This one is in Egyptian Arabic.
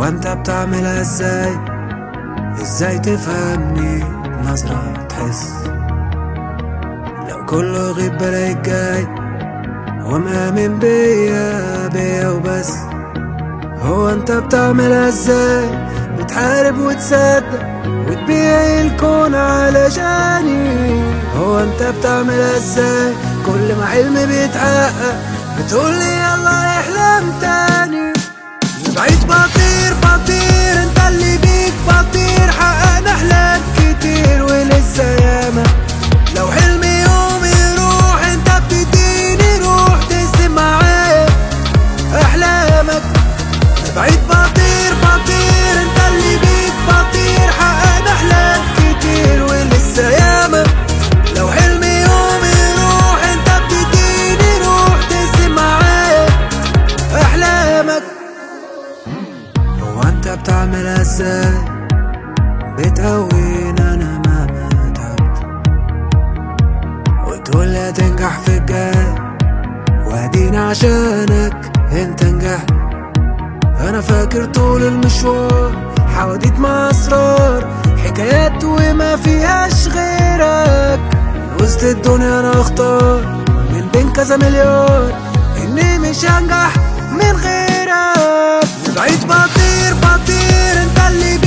وانت بتعملها ازاي ازاي تفهمني نظرة تحس لو كله غيب بلاقيك جاي ومآمن بيا بيا وبس هو انت بتعملها ازاي بتحارب وتصدق وتبيع الكون علشاني هو انت بتعملها ازاي كل ما حلمي بيتحقق بتقولي يلا احلم تاني بعيد بطير بطير انت اللي بيك بطير حققنا احلام كتير ولسه ياما لو حلمي يوم يروح انت بتديني روح تقسم معايا احلامك بعيد بطير بطير انت اللي بيك بطير حققنا احلام كتير ولسه ياما لو حلمي يوم يروح انت بتديني روح تقسم معايا احلامك هو انت بتعملها ازاي بتقويني انا مهما تعبت وتقول لي هتنجح في الجاي وادينا عشانك انت نجحت انا فاكر طول المشوار حواديت مع اسرار حكايات وما فيهاش غيرك وسط الدنيا انا اختار من بين كذا مليار اني مش هنجح من غيرك بعيد بطير بطير انت اللي